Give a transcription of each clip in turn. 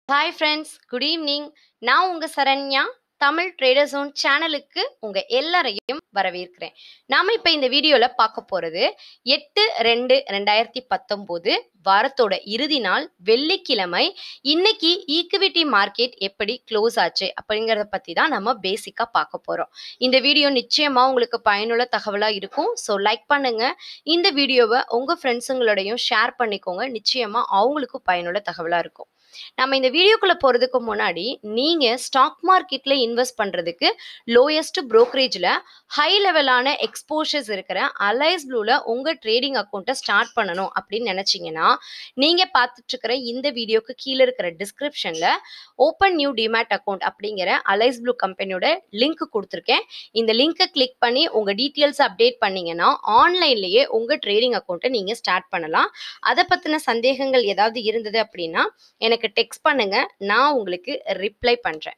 hi friends good evening நான் உங்க Saranya Tamil trader zone சேனலுக்கு உங்க எல்லாரையும் வரவேற்கிறேன் நாம இப்ப இந்த வீடியோல பார்க்க போறது எட்டு ரெண்டு ரெண்டாயிரத்தி பத்தொன்பது வாரத்தோட இறுதி நாள் வெள்ளிக்கிழமை இன்னைக்கு ஈக்விட்டி மார்க்கெட் எப்படி க்ளோஸ் ஆச்சு அப்படிங்கறத பத்தி தான் நம்ம பேசிக்கா பார்க்க போறோம் இந்த வீடியோ நிச்சயமா உங்களுக்கு பயனுள்ள தகவலா இருக்கும் ஸோ லைக் பண்ணுங்க இந்த வீடியோவை உங்க ஃப்ரெண்ட்ஸுங்களோடையும் ஷேர் பண்ணிக்கோங்க நிச்சயமா அவங்களுக்கும் பயனுள்ள தகவலா இருக்கும் நம்ம இந்த வீடியோக்குள்ள போறதுக்கு முன்னாடி நீங்க ஸ்டாக் மார்க்கெட்ல இன்வெஸ்ட் பண்றதுக்கு லோயஸ்ட் brokerage-ல ஹை லெவலான எக்ஸ்போஷர்ஸ் இருக்கிற அலைஸ் ப்ளூல உங்க ட்ரேடிங் அக்கௌண்ட்டை ஸ்டார்ட் பண்ணணும் அப்படின்னு நினைச்சீங்கன்னா நீங்க பார்த்துட்டு இருக்கிற இந்த வீடியோக்கு கீழே இருக்கிற டிஸ்கிரிப்ஷன்ல ஓப்பன் நியூ டிமேட் அக்கௌண்ட் அப்படிங்கிற அலைஸ் ப்ளூ கம்பெனியோட லிங்க் கொடுத்துருக்கேன் இந்த லிங்கை கிளிக் பண்ணி உங்க டீட்டெயில்ஸ் அப்டேட் பண்ணீங்கன்னா ஆன்லைன்லயே உங்க ட்ரேடிங் அக்கௌண்ட்டை நீங்க ஸ்டார்ட் பண்ணலாம் அதை பத்தின சந்தேகங்கள் ஏதாவது இருந்தது அப்படின்னா எனக்கு டெக்ஸ்ட் பண்ணுங்க நான் உங்களுக்கு ரிப்ளை பண்றேன்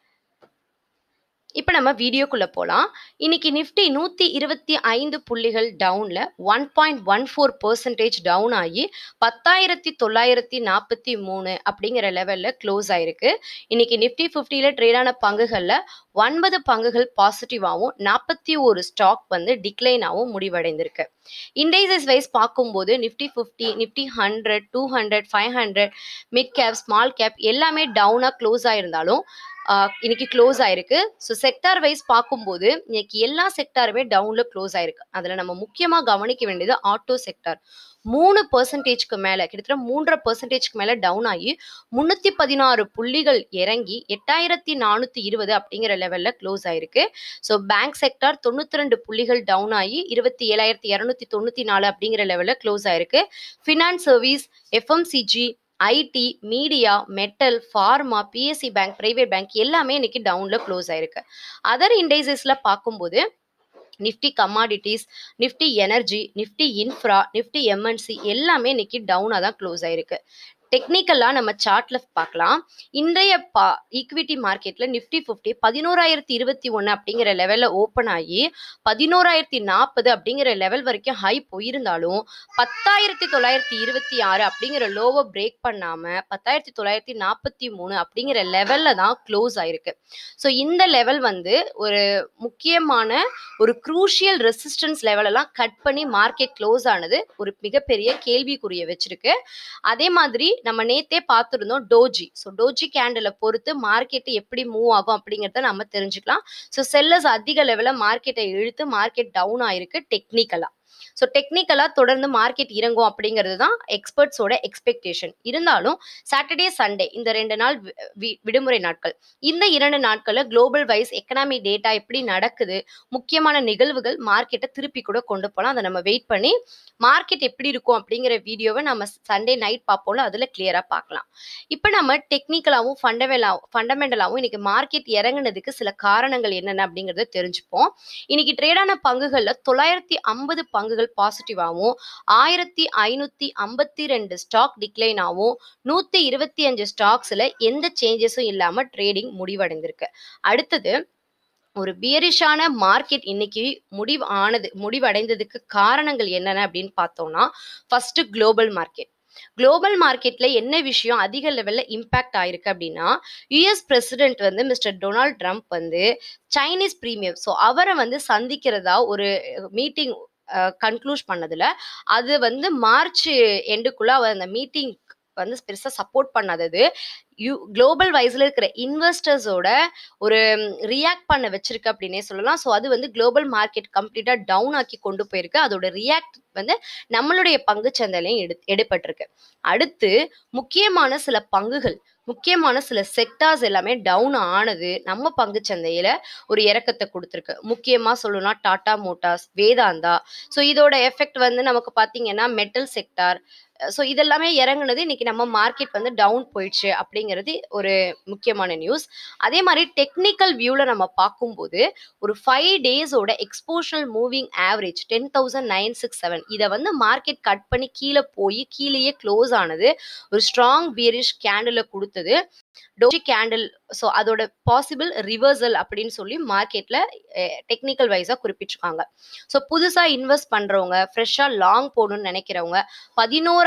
இப்போ நம்ம வீடியோக்குள்ள போகலாம் இன்னைக்கு நிஃப்டி நூற்றி இருபத்தி ஐந்து புள்ளிகள் டவுனில் one point one four percentage down ஆகி பத்தாயிரத்தி தொள்ளாயிரத்தி நாற்பத்தி மூணு அப்படிங்கிற லெவலில் க்ளோஸ் ஆயிருக்கு இன்னைக்கு நிஃப்டி ஃபிஃப்டியில் ட்ரேடான பங்குகளில் ஒன்பது பங்குகள் பாசிட்டிவாகவும் நாற்பத்தி ஒரு ஸ்டாக் வந்து டிக்ளைனாகவும் முடிவடைந்திருக்கு இண்டைசஸ் வைஸ் பார்க்கும்போது Nifty fifty Nifty hundred two hundred five hundred mid cap small cap எல்லாமே டவுனாக க்ளோஸ் ஆயிருந்தாலும் ஆஹ் இன்னைக்கு க்ளோஸ் ஆயிருக்கு ஸோ செக்டார் வைஸ் பார்க்கும்போது இன்னைக்கு எல்லா செக்டாருமே டவுன்ல க்ளோஸ் ஆயிருக்கு அதுல நம்ம முக்கியமா கவனிக்க வேண்டியது ஆட்டோ செக்டார் மூணு பர்சன்டேஜ்க்கு மேல கிட்டத்தட்ட மூன்றரை பர்சன்டேஜ்க்கு மேல டவுன் ஆகி முன்னூத்தி பதினாறு புள்ளிகள் இறங்கி எட்டாயிரத்தி நானூத்தி இருபது அப்படிங்கிற லெவல்ல க்ளோஸ் ஆயிருக்கு ஸோ பேங்க் செக்டார் தொண்ணூத்தி ரெண்டு புள்ளிகள் டவுன் ஆகி இருபத்தி ஏழாயிரத்தி இரநூத்தி தொண்ணூத்தி நாலு அப்படிங்கிற லெவல்ல க்ளோஸ் ஆயிருக்கு finance service FMCG IT media metal pharma PSC bank private bank எல்லாமே இன்னைக்கு டவுன்ல க்ளோஸ் ஆயிருக்கு அதர் இண்டைசஸ்ல பார்க்கும்போது Nifty commodities Nifty energy Nifty infra Nifty MNC எல்லாமே இன்னைக்கு டவுனாக தான் க்ளோஸ் ஆயிருக்கு டெக்னிக்கலாக நம்ம சார்ட்ல பார்க்கலாம் இன்றைய பா ஈக்விட்டி மார்க்கெட்ல நிஃப்டி ஃபிஃப்டி பதினோராயிரத்தி இருபத்தி ஒன்று அப்படிங்கிற லெவலில் ஓப்பன் ஆகி பதினோராயிரத்தி நாற்பது அப்படிங்கிற லெவல் வரைக்கும் ஹை போயிருந்தாலும் பத்தாயிரத்தி தொள்ளாயிரத்தி இருபத்தி ஆறு அப்படிங்கிற லோவை பிரேக் பண்ணாம பத்தாயிரத்தி தொள்ளாயிரத்தி நாற்பத்தி மூணு அப்படிங்கிற லெவல்ல தான் க்ளோஸ் ஆயிருக்கு ஸோ இந்த லெவல் வந்து ஒரு முக்கியமான ஒரு குரூஷியல் ரெசிஸ்டன்ஸ் லெவலெல்லாம் கட் பண்ணி மார்க்கெட் க்ளோஸ் ஆனது ஒரு மிகப்பெரிய கேள்விக்குரிய வச்சிருக்கு அதே மாதிரி நம்ம நேத்தே பார்த்துருந்தோம் டோஜி ஸோ டோஜி கேண்டிலை பொறுத்து மார்க்கெட் எப்படி மூவ் ஆகும் அப்படிங்கிறத நம்ம தெரிஞ்சுக்கலாம் ஸோ செல்லர்ஸ் அதிக லெவலில் மார்க்கெட்டை இழுத்து மார்க்கெட் டவுன் ஆயிருக்கு டெக்னிக்கலாக ஸோ டெக்னிக்கலாக தொடர்ந்து மார்க்கெட் இறங்கும் அப்படிங்கிறது தான் எக்ஸ்பர்ட்ஸோட எக்ஸ்பெக்டேஷன் இருந்தாலும் சாட்டர்டே சண்டே இந்த ரெண்டு நாள் வி- வி- விடுமுறை நாட்கள் இந்த இரண்டு நாட்களில் குளோபல் வைஸ் எக்கனாமி டேட்டா எப்படி நடக்குது முக்கியமான நிகழ்வுகள் மார்க்கெட்டை திருப்பி கூட கொண்டு போகலாம் அதை நம்ம வெயிட் பண்ணி மார்க்கெட் எப்படி இருக்கும் அப்படிங்கிற வீடியோவை நம்ம சண்டே நைட் பார்ப்போம்ல அதில் கிளியராக பார்க்கலாம் இப்போ நம்ம டெக்னிக்கலாகவும் ஃபண்டமெண்டாகவும் ஃபண்டமெண்டலாகவும் இன்னைக்கு மார்க்கெட் இறங்குனதுக்கு சில காரணங்கள் என்னென்ன அப்படிங்கிறத தெரிஞ்சுப்போம் இன்னைக்கு ட்ரேடான பங்குகளில் தொள்ளாயிரத்தி ஐம்பது பங்குகள் பாசிட்டிவாகவும் ஆயிரத்தி ஐநூற்றி ஐம்பத்தி ரெண்டு ஸ்டாக் டிக்ளைன் ஆகும் நூற்றி இருபத்தி அஞ்சு ஸ்டாக்ஸில் எந்த சேஞ்சஸும் இல்லாமல் ட்ரேடிங் முடிவடைந்திருக்கு அடுத்தது ஒரு பியரிஷான மார்க்கெட் இன்னைக்கு முடிவு ஆனது முடிவடைந்ததுக்கு காரணங்கள் என்னென்ன அப்படின்னு பார்த்தோம்னா ஃபர்ஸ்ட் குளோபல் மார்க்கெட் குளோபல் மார்க்கெட்ல என்ன விஷயம் அதிக லெவல்ல இம்பாக்ட் ஆயிருக்கு அப்படின்னா யுஎஸ் பிரசிடென்ட் வந்து மிஸ்டர் டொனால்ட் ட்ரம்ப் வந்து சைனீஸ் பிரீமியம் ஸோ அவரை வந்து சந்திக்கிறதா ஒரு மீட்டிங் கன்க்ளூட் பண்ணதுல அது வந்து மார்ச் எண்டுக்குள்ள அவர் அந்த மீட்டிங் வந்து பெருசாக சப்போர்ட் பண்ணாதது யூ குளோபல் வைஸில் இருக்கிற இன்வெஸ்டர்ஸோட ஒரு ரியாக்ட் பண்ண வச்சிருக்கு அப்படின்னே சொல்லலாம் ஸோ அது வந்து குளோபல் மார்க்கெட் கம்ப்ளீட்டாக டவுன் ஆக்கி கொண்டு போயிருக்கு அதோட ரியாக்ட் வந்து நம்மளுடைய பங்கு சந்தையிலையும் எடு எடுபட்டிருக்கு அடுத்து முக்கியமான சில பங்குகள் முக்கியமான சில செக்டார்ஸ் எல்லாமே டவுன் ஆனது நம்ம பங்கு சந்தையில ஒரு இறக்கத்தை கொடுத்துருக்கு முக்கியமா சொல்லணும்னா டாடா மோட்டார்ஸ் வேதாந்தா ஸோ இதோட எஃபெக்ட் வந்து நமக்கு பார்த்தீங்கன்னா மெட்டல் செக்டார் ஸோ இதெல்லாமே இறங்குனது இன்னைக்கு நம்ம மார்க்கெட் வந்து டவுன் போயிடுச்சு அப்படிங்கிறது ஒரு முக்கியமான நியூஸ் அதே மாதிரி டெக்னிக்கல் வியூவில் நம்ம பார்க்கும்போது ஒரு ஃபைவ் டேஸோட exponential moving average ten thousand nine six seven இதை வந்து மார்க்கெட் கட் பண்ணி கீழே போய் கீழேயே க்ளோஸ் ஆனது ஒரு ஸ்ட்ராங் பியரிஷ் கேண்டில் கொடுத்தது டோஜி கேண்டில் ஸோ அதோட பாசிபிள் ரிவர்சல் அப்படின்னு சொல்லி மார்க்கெட்டில் டெக்னிக்கல் வைஸாக குறிப்பிட்டிருக்காங்க ஸோ புதுசாக இன்வெஸ்ட் பண்ணுறவங்க ஃப்ரெஷ்ஷாக லாங் போடணும்னு நினைக்கிறவங்க பதினோரு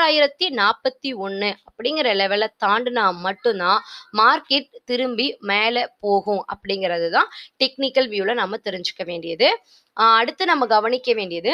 பதினோராயிரத்தி நாற்பத்தி ஒன்று அப்படிங்கிற லெவலை தாண்டினா மட்டும்தான் மார்க்கெட் திரும்பி மேலே போகும் அப்படிங்கிறது தான் டெக்னிக்கல் வியூவில் நம்ம தெரிஞ்சுக்க வேண்டியது ஆஹ் அடுத்து நம்ம கவனிக்க வேண்டியது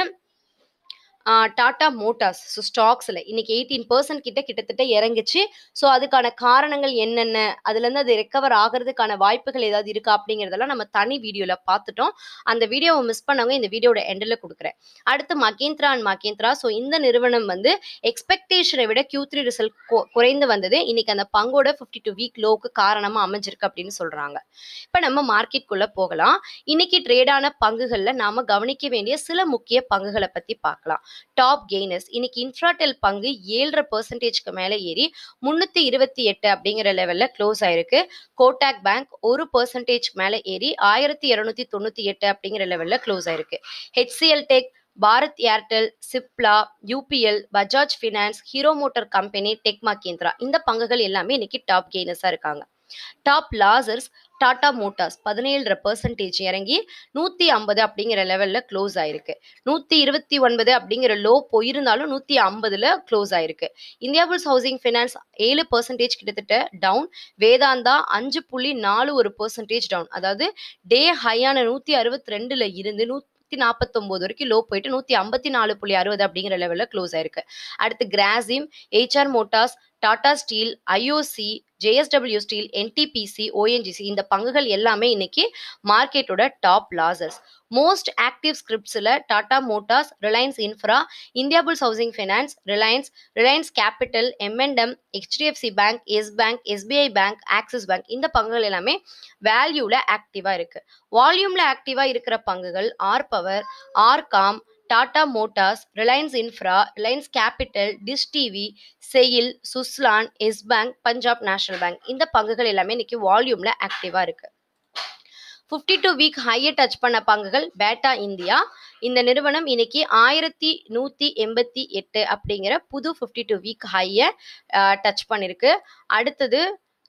டாடா மோட்டார்ஸ் ஸோ ஸ்டாக்ஸில் இன்னைக்கு எயிட்டீன் பர்சன்ட் கிட்ட கிட்டத்தட்ட இறங்குச்சு ஸோ அதுக்கான காரணங்கள் என்னென்ன அதுலேருந்து அது ரெக்கவர் ஆகிறதுக்கான வாய்ப்புகள் ஏதாவது இருக்கா அப்படிங்கிறதெல்லாம் நம்ம தனி வீடியோவில் பார்த்துட்டோம் அந்த வீடியோவை மிஸ் பண்ணவங்க இந்த வீடியோட எண்டில் கொடுக்குறேன் அடுத்து மகேந்திரா அண்ட் மகேந்திரா ஸோ இந்த நிறுவனம் வந்து எக்ஸ்பெக்டேஷனை விட Q3 த்ரீ ரிசல்ட் குறைந்து வந்தது இன்னைக்கு அந்த பங்கோட ஃபிஃப்டி டூ வீக் லோவுக்கு காரணமாக அமைஞ்சிருக்கு அப்படின்னு சொல்கிறாங்க இப்போ நம்ம மார்க்கெட்குள்ளே போகலாம் இன்னைக்கு ட்ரேடான பங்குகளில் நாம கவனிக்க வேண்டிய சில முக்கிய பங்குகளை பற்றி பார்க்கலாம் டாப் கெய்னர்ஸ் இன்னைக்கு இன்ஃப்ராடெல் பங்கு ஏழரை பர்சன்டேஜ்க்கு மேலே ஏறி முந்நூற்றி இருபத்தி எட்டு அப்படிங்கிற லெவலில் க்ளோஸ் ஆயிருக்கு கோட்டாக் பேங்க் ஒரு பர்சன்டேஜ் மேலே ஏறி ஆயிரத்தி இரநூத்தி தொண்ணூற்றி எட்டு அப்படிங்கிற லெவலில் க்ளோஸ் ஆயிருக்கு HCL Tech Bharat Airtel Cipla UPL Bajaj finance Hero Motor company Tech Mahindra இந்த பங்குகள் எல்லாமே இன்னைக்கு டாப் கெய்னர்ஸாக இருக்காங்க டாப் லாசர்ஸ் டாடா மோட்டார்ஸ் பதினேழரை பர்சன்டேஜ் இறங்கி நூற்றி ஐம்பது அப்படிங்கிற லெவலில் க்ளோஸ் ஆயிருக்கு நூற்றி இருபத்தி ஒன்பது அப்படிங்கிற லோ போயிருந்தாலும் நூற்றி ஐம்பதுல க்ளோஸ் ஆயிருக்கு இந்தியா புல்ஸ் ஹவுசிங் ஃபைனான்ஸ் ஏழு பர்சன்டேஜ் கிட்டத்தட்ட டவுன் வேதாந்தா அஞ்சு புள்ளி நாலு ஒரு பர்சன்டேஜ் டவுன் அதாவது டே ஹையான நூற்றி அறுபத்தி ரெண்டுல இருந்து நூற்றி நாற்பத்தொம்போது வரைக்கும் லோ போயிட்டு நூற்றி ஐம்பத்தி நாலு புள்ளி அறுபது அப்படிங்கிற லெவலில் க்ளோஸ் ஆயிருக்கு அடுத்து Grasim HR Motors Tata steel IOC JSW steel NTPC ONGC இந்த பங்குகள் எல்லாமே இன்னைக்கு மார்க்கெட்டோட டாப் லாசர்ஸ் மோஸ்ட் ஆக்டிவ் ஸ்கிரிப்ட்ஸில் Tata Motors Reliance infra India Bulls housing finance Reliance Reliance capital MNM HDFC bank Yes bank SBI bank Axis bank இந்த பங்குகள் எல்லாமே வேல்யூவில் ஆக்டிவாக இருக்கு வால்யூமில் ஆக்டிவாக இருக்கிற பங்குகள் R power RCom Tata Motors Reliance infra Reliance capital Dish TV SAIL Suzlon Yes bank Punjab National bank இந்த பங்குகள் எல்லாமே இன்னைக்கு வால்யூமில் ஆக்டிவாக இருக்கு ஃபிஃப்டி டூ வீக் ஹையை டச் பண்ண பங்குகள் பேட்டா இந்தியா இந்த நிறுவனம் இன்னைக்கு ஆயிரத்தி நூற்றி எண்பத்தி எட்டு அப்படிங்கிற புது ஃபிஃப்டி டூ வீக் ஹையை டச் பண்ணியிருக்கு அடுத்தது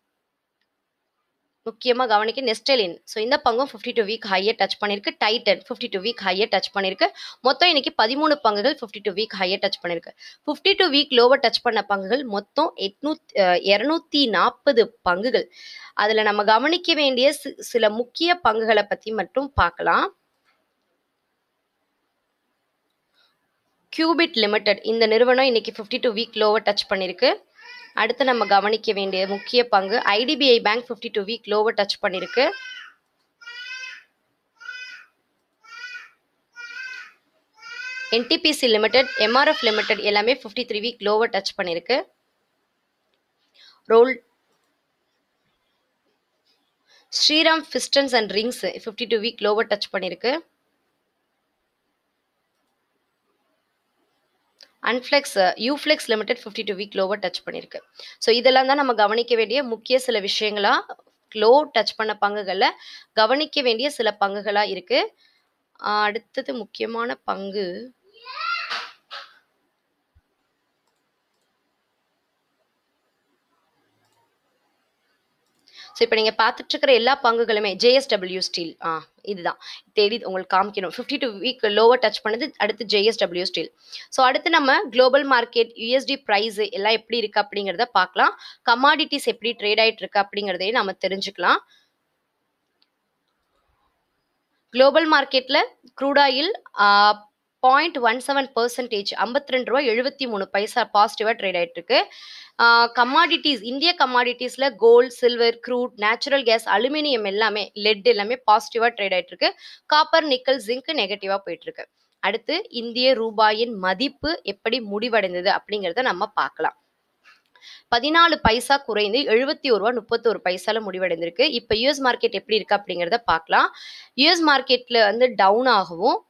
முக்கியமாக கவனிக்க நெஸ்டலின் ஸோ இந்த பங்கும் ஃபிஃப்டி டூ வீக் ஹையை டச் பண்ணியிருக்கு டைட்டன் ஃபிஃப்டி டூ வீக் ஹையை டச் பண்ணியிருக்கு மொத்தம் இன்னைக்கு பதிமூணு பங்குகள் ஃபிஃப்டி டூ வீக் ஹையை டச் பண்ணியிருக்கு ஃபிஃப்டி டூ வீக் லோவை டச் பண்ண பங்குகள் மொத்தம் எட்நூத் இரநூத்தி நாற்பது பங்குகள் அதில் நம்ம கவனிக்க வேண்டிய சி- சில முக்கிய பங்குகளை பற்றி மட்டும் பார்க்கலாம் கியூபிட் லிமிடெட் இந்த நிறுவனம் இன்னைக்கு ஃபிஃப்டி டூ வீக் லோவை டச் பண்ணியிருக்கு அடுத்து நம்ம கவனிக்க வேண்டிய முக்கிய பங்கு IDBI bank fifty two week லோவை டச் பண்ணியிருக்கு என்டிபிசி லிமிடெட் எம்ஆர்எஃப் லிமிடெட் எல்லாமே ஃபிஃப்டி த்ரீ வீக் லோவை டச் பண்ணியிருக்கு ரோல் Shriram pistons and rings fifty two week லோவை டச் பண்ணியிருக்கு அன்ஃப்ளெக்ஸ் Uflex limited fifty two week லோவை டச் பண்ணியிருக்கு ஸோ இதெல்லாம் தான் நம்ம கவனிக்க வேண்டிய முக்கிய சில விஷயங்களா லோ டச் பண்ண பங்குகளில் கவனிக்க வேண்டிய சில பங்குகளாக இருக்கு ஆஹ் அடுத்தது முக்கியமான பங்கு ஸோ இப்போ நீங்கள் பார்த்துட்டு இருக்கிற எல்லா பங்குகளுமே ஜேஎஸ்டபிள்யூ ஸ்டீல் ஆ இதுதான் தேடி உங்களுக்கு காமிக்கணும் fifty two week lower touch பண்ணது அடுத்து ஜேஎஸ்டபிள்யூ ஸ்டீல் ஸோ அடுத்து நம்ம குளோபல் மார்க்கெட் யூஎஸ்டி ப்ரைஸ் எல்லாம் எப்படி இருக்கு அப்படிங்கிறத பார்க்கலாம் கமாடிட்டிஸ் எப்படி ட்ரேட் ஆயிட்டு இருக்கு அப்படிங்கிறதையும் நம்ம தெரிஞ்சுக்கலாம் குளோபல் மார்க்கெட்டில் crude oil point one seven percentage ஐம்பத்தி ரெண்டு ரூபா எழுபத்தி மூணு பைசா பாசிட்டிவாக ட்ரேட் ஆயிட்டு இருக்கு கமாடிட்டிஸ் இந்திய கமாடிட்டிஸில் gold silver crude natural gas aluminium எல்லாமே லெட் எல்லாமே பாசிட்டிவாக ட்ரேட் ஆயிட்டு இருக்கு காப்பர் நிக்கல் ஜிங்க் நெகட்டிவாக போயிட்டு இருக்கு அடுத்து இந்திய ரூபாயின் மதிப்பு எப்படி முடிவடைந்தது அப்படிங்கிறத நம்ம பார்க்கலாம் பதினாலு பைசா குறைந்து எழுபத்தி ஒரு ரூபா முப்பத்தோரு பைசால முடிவடைந்திருக்கு இப்போ யூஎஸ் மார்க்கெட் எப்படி இருக்கு அப்படிங்கிறத பார்க்கலாம் யூஎஸ் மார்க்கெட்ல வந்து டவுன் ஆகவும்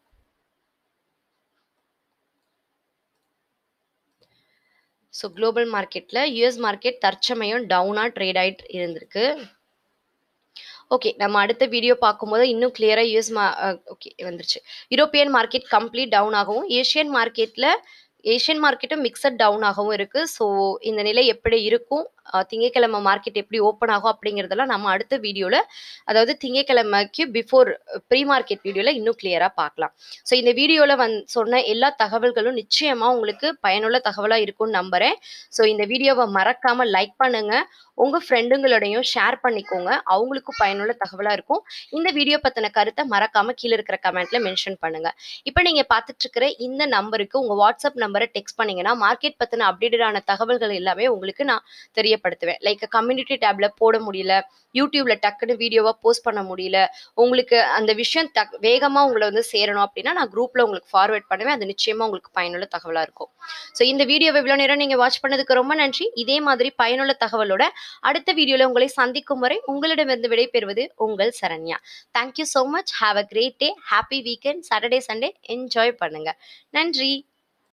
ஸோ குளோபல் மார்க்கெட்டில் யூஎஸ் மார்க்கெட் தற்சமயம் டவுனாக ட்ரேட் ஆகிட்டு இருந்திருக்கு ஓகே நம்ம அடுத்த வீடியோ பார்க்கும்போது இன்னும் கிளியராக யூஎஸ் மா ஓகே வந்துருச்சு யூரோப்பியன் மார்க்கெட் கம்ப்ளீட் டவுன் ஆகவும் ஏஷியன் மார்க்கெட்டில் ஏஷியன் மார்க்கெட்டும் மிக்சட் டவுன் ஆகவும் இருக்குது ஸோ இந்த நிலை எப்படி இருக்கும் அஹ், திங்கட்கிழமை மார்க்கெட் எப்படி ஓப்பன் ஆகும் அப்படிங்கிறதெல்லாம் நம்ம அடுத்த வீடியோவில் அதாவது திங்கட்கிழமைக்கு பிஃபோர் ப்ரீ மார்க்கெட் வீடியோவில் இன்னும் கிளியராக பார்க்கலாம் ஸோ இந்த வீடியோவில் வந் சொன்ன எல்லா தகவல்களும் நிச்சயமாக உங்களுக்கு பயனுள்ள தகவலாக இருக்கும்னு நம்புகிறேன் ஸோ இந்த வீடியோவை மறக்காமல் லைக் பண்ணுங்கள் உங்கள் ஃப்ரெண்டுங்களோடையும் ஷேர் பண்ணிக்கோங்க அவங்களுக்கும் பயனுள்ள தகவலாக இருக்கும் இந்த வீடியோ பற்றின கருத்தை மறக்காமல் கீழே இருக்கிற கமெண்ட்டில் மென்ஷன் பண்ணுங்கள் இப்போ நீங்கள் பார்த்துட்டு இருக்கிற இந்த நம்பருக்கு உங்கள் வாட்ஸ்அப் நம்பரை டெக்ஸ்ட் பண்ணீங்கன்னா மார்க்கெட் பற்றின அப்டேட்டடான தகவல்கள் எல்லாமே உங்களுக்கு நான் தெரியப்படுத்துவேன் லைக் கம்யூனிட்டி டேப்ல போட முடியல யூடியூப்ல டக்குன்னு வீடியோவா போஸ்ட் பண்ண முடியல உங்களுக்கு அந்த விஷயம் டக் வேகமா உங்களை வந்து சேரணும் அப்படின்னா நான் குரூப்ல உங்களுக்கு ஃபார்வர்ட் பண்ணுவேன் அது நிச்சயமா உங்களுக்கு பயனுள்ள தகவலா இருக்கும் ஸோ இந்த வீடியோவை இவ்வளோ நேரம் நீங்க வாட்ச் பண்ணதுக்கு ரொம்ப நன்றி இதே மாதிரி பயனுள்ள தகவலோட அடுத்த வீடியோல உங்களை சந்திக்கும் வரை உங்களிடமிருந்து விடைபெறுவது உங்கள் Saranya thank you so much have a great day happy weekend Saturday Sunday enjoy பண்ணுங்க நன்றி